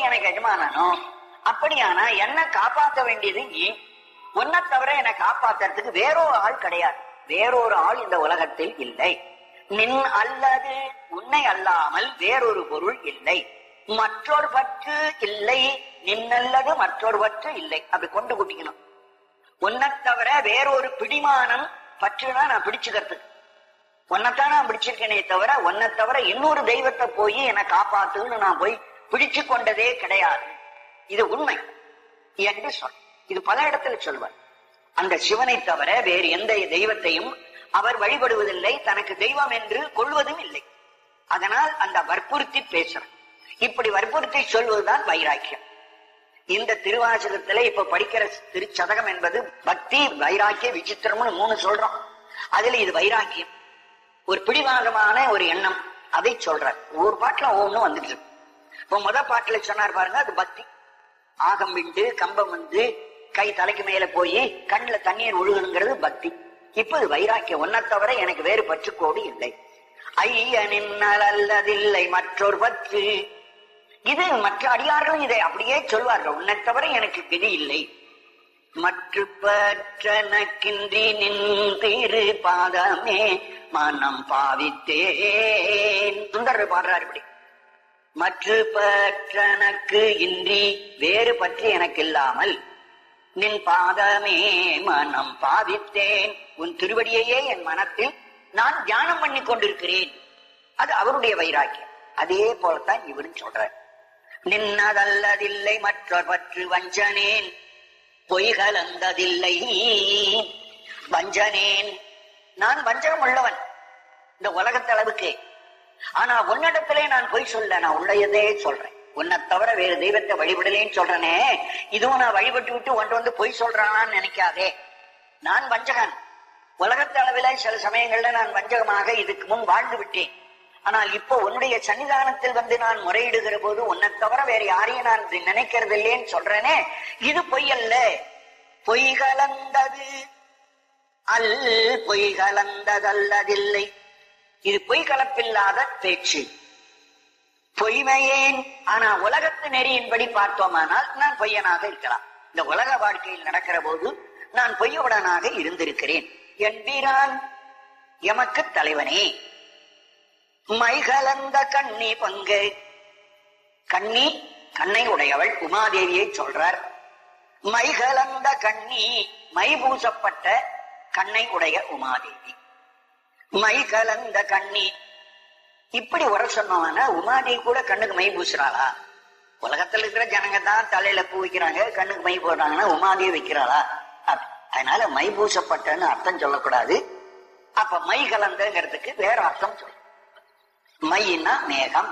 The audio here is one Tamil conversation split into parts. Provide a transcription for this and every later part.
எனக்கு எஜமானனோ அப்படியானா என்ன காப்பாற்ற வேண்டியது நீ உன்னை தவிர என்னை காப்பாத்துறதுக்கு வேறொரு ஆள் கிடையாது வேறொரு ஆள் இந்த உலகத்தில் இல்லை நின் அல்லது உன்னை அல்லாமல் வேறொரு பொருள் இல்லை மற்றொரு பற்று இல்லை நின்னல்லது மற்றொரு பற்று இல்லை அப்படி கொண்டு குட்டிக்கணும் உன்னை தவிர வேறொரு பிடிமானம் பற்றுனா நான் பிடிச்சுக்கிறதுக்கு உன்னைத்தான் நான் பிடிச்சிருக்கேனே தவிர உன்னை தவிர இன்னொரு தெய்வத்தை போய் என்னை காப்பாத்துன்னு நான் போய் பிடிச்சு கொண்டதே கிடையாது இது உண்மை என்று சொல் இது பல இடத்துல சொல்வார் அந்த சிவனை தவிர வேறு எந்த தெய்வத்தையும் அவர் வழிபடுவதில்லை தனக்கு தெய்வம் என்று கொள்வதும் இல்லை அதனால் அந்த வற்புறுத்தி பேசுறார் இப்படி வற்புறுத்தி சொல்வதுதான் வைராக்கியம் இந்த திருவாசகத்துல இப்ப படிக்கிற திருச்சதகம் என்பது பக்தி வைராக்கிய விசித்திரம்னு மூணு சொல்றோம் அதுல இது வைராக்கியம் ஒரு பிடிவாதமான ஒரு எண்ணம் அதை சொல்றார் ஒவ்வொரு பாட்டுல ஒவ்வொன்றும் வந்துட்டு இருக்கு இப்ப முத பாட்டுல சொன்னார் பாருங்க அது பக்தி ஆகம் விண்டு கம்பம் வந்து கை தலைக்கு மேல போய் கண்ணுல தண்ணீர் ஒழுகணுங்கிறது பக்தி இப்ப இது வைராக்கியம் ஒன்ன தவிர எனக்கு வேறு பற்றுக்கோடு இல்லை ஐயனின் அல்லதில்லை மற்றொரு பற்று இது மற்ற அடியார்களும் இதை அப்படியே சொல்வார்கள் உன்னை தவிர எனக்கு விதி இல்லை மற்ற பற்றனக்கின்றி நின் திரு பாதமே மனம் பாவித்தேன் சுந்தரர் பாடுறார் இப்படி மற்ற பற்றனக்கு இன்றி வேறு பற்றி எனக்கு இல்லாமல் நின் பாதமே மனம் பாவித்தேன் உன் திருவடியையே என் மனத்தில் நான் தியானம் பண்ணி கொண்டிருக்கிறேன் அது அவருடைய வைராக்கியம் அதே போலத்தான் இவரும் சொல்றார் நின்னதல்லதில்லை மற்றொரு பற்று வஞ்சனேன் பொய் கலந்ததில்லை வஞ்சனேன் நான் வஞ்சகம் உள்ளவன் இந்த உலகத்தளவுக்கு ஆனா உன்னிடத்திலே நான் பொய் சொல்ல நான் உள்ளதையே சொல்றேன் உன்னை தவிர வேறு தெய்வத்தை வழிபடலேன்னு சொல்றேனே இதுவும் நான் வழிபட்டு விட்டு ஒன்று வந்து பொய் சொல்றானான்னு நினைக்காதே நான் வஞ்சகன் உலகத்து அளவில சில சமயங்கள்ல நான் வஞ்சகமாக இதுக்கு முன் வாழ்ந்து விட்டேன் ஆனால் இப்போ உன்னுடைய சன்னிதானத்தில் வந்து நான் முறையிடுகிற போது உன்னை தவிர வேற யாரையும் நான் நினைக்கிறது இல்லைன்னு சொல்றேனே இது பொய் அல்ல பொய் கலந்தது அல் பொய் கலந்ததல்லதில்லை இது பொய் கலப்பில்லாத பேச்சு பொய்மையேன் ஆனா உலகத்து நெறியின்படி பார்த்தோமானால் நான் பொய்யனாக இருக்கலாம் இந்த உலக வாழ்க்கையில் நடக்கிற போது நான் பொய்யுடனாக இருந்திருக்கிறேன் என்பிரான் எமக்கு தலைவனே மைகலந்த கண்ணி பங்கு கண்ணி கண்ணை உடையவள் உமாதேவியை சொல்றார் மைகலந்த கண்ணி மை பூசப்பட்ட கண்ணை உடைய உமாதேவி மை கலந்த கண்ணி இப்படி உர சொன்னவன உமாதேவி கூட கண்ணுக்கு மை பூசுறாளா உலகத்துல இருக்கிற ஜனங்க தான் தலையில பூ வைக்கிறாங்க கண்ணுக்கு மை போடுறாங்கன்னா உமாதேவி வைக்கிறாளா அப்படி. அதனால மை பூசப்பட்டன்னு அர்த்தம் சொல்லக்கூடாது அப்ப மை கலந்தங்கிறதுக்கு வேற அர்த்தம் சொல்லு மையினா மேகம்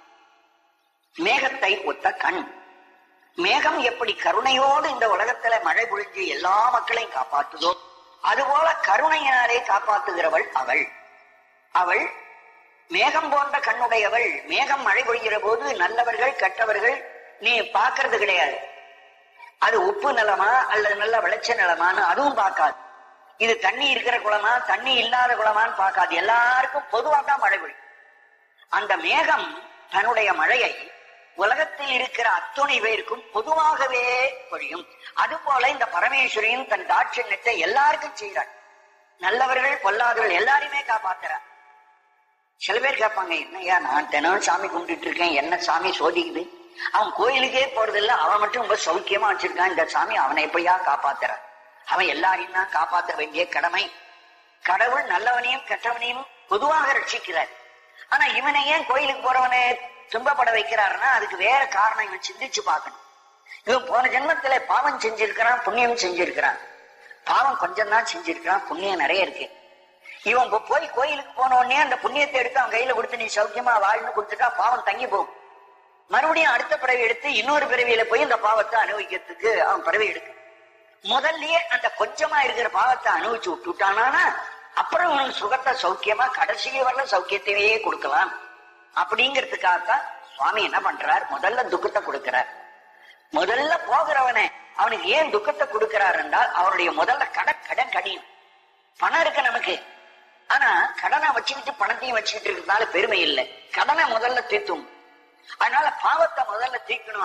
மேகத்தை ஒத்த கண் மேகம் எப்படி கருணையோடு இந்த உலகத்துல மழை பொழிஞ்சு எல்லா மக்களையும் காப்பாற்றுதோ அதுபோல கருணையினாலே காப்பாற்றுகிறவள் அவள் அவள் மேகம் போன்ற கண்ணுடையவள் மேகம் மழை பொழிகிற போது நல்லவர்கள் கெட்டவர்கள் நீ பார்க்கறது கிடையாது அது உப்பு நிலமா அல்லது நல்ல விளைச்ச நிலமான்னு அதுவும் பார்க்காது இது தண்ணி இருக்கிற குளமா தண்ணி இல்லாத குளமான்னு பார்க்காது எல்லாருக்கும் பொதுவா தான் மழை பொழியும் அந்த மேகம் தன்னுடைய மழையை உலகத்தில் இருக்கிற அத்துணை பேருக்கும் பொதுவாகவே பொழியும் அதுபோல இந்த பரமேஸ்வரியும் தன் தாட்சண்யத்தை எல்லாருக்கும் செய்கிறாள் நல்லவர்கள் பொல்லாதவர்கள் எல்லாரையுமே காப்பாத்துறார் சில பேர் கேட்பாங்க என்னய்யா நான் தினம் சாமி கும்பிட்டுட்டு இருக்கேன் என்ன சாமி சோதிக்குது அவன் கோயிலுக்கே போறதில்ல அவன் மட்டும் ரொம்ப சௌக்கியமா வச்சிருக்கான் இந்த சாமி அவனை எப்படியா காப்பாத்துறான் அவன் எல்லாரையும் தான் காப்பாற்ற வேண்டிய கடமை கடவுள் நல்லவனையும் கெட்டவனையும் பொதுவாக ரட்சிக்கிறார் ஆனா இவனை ஏன் கோயிலுக்கு போறவனை துன்பப்பட வைக்கிறாருன்னா அதுக்கு வேற காரணம் இவன் சிந்திச்சு பார்க்கணும் இவன் போன ஜென்மத்துல பாவம் செஞ்சிருக்கிறான் புண்ணியம் செஞ்சிருக்கிறான் பாவம் கொஞ்சம் தான் செஞ்சிருக்கிறான் புண்ணியம் நிறைய இருக்கு இவன் இப்ப போய் கோயிலுக்கு போன உடனே அந்த புண்ணியத்தை எடுத்து அவன் கையில கொடுத்து நீ சௌக்கியமா வாழ்னு கொடுத்துட்டா பாவம் தங்கி போகும் மறுபடியும் அடுத்த பிறவி எடுத்து இன்னொரு பிறவியில போய் இந்த பாவத்தை அனுபவிக்கிறதுக்கு அவன் பிறவி எடுக்க முதல்லயே அந்த கொஞ்சமா இருக்கிற பாவத்தை அனுபவிச்சு விட்டுட்டானா அப்புறம் உனக்கு சுகத்தை சௌக்கியமா கடைசி வரல சௌக்கியத்தையே கொடுக்கலாம் அப்படிங்கிறதுக்காகத்தான் சுவாமி என்ன பண்றார் முதல்ல துக்கத்தை கொடுக்கிறார் முதல்ல போகிறவனே அவனுக்கு ஏன் துக்கத்தை கொடுக்கிறார் என்றால் அவனுடைய முதல்ல கடன் கடன் கடியும் பணம் இருக்கு நமக்கு ஆனா கடனை வச்சுக்கிட்டு பணத்தையும் வச்சுக்கிட்டு இருக்கிறதுனால பெருமை இல்லை கடனை முதல்ல தீர்த்தும் அதனால பாவத்தை முதல்ல தீர்க்கணும்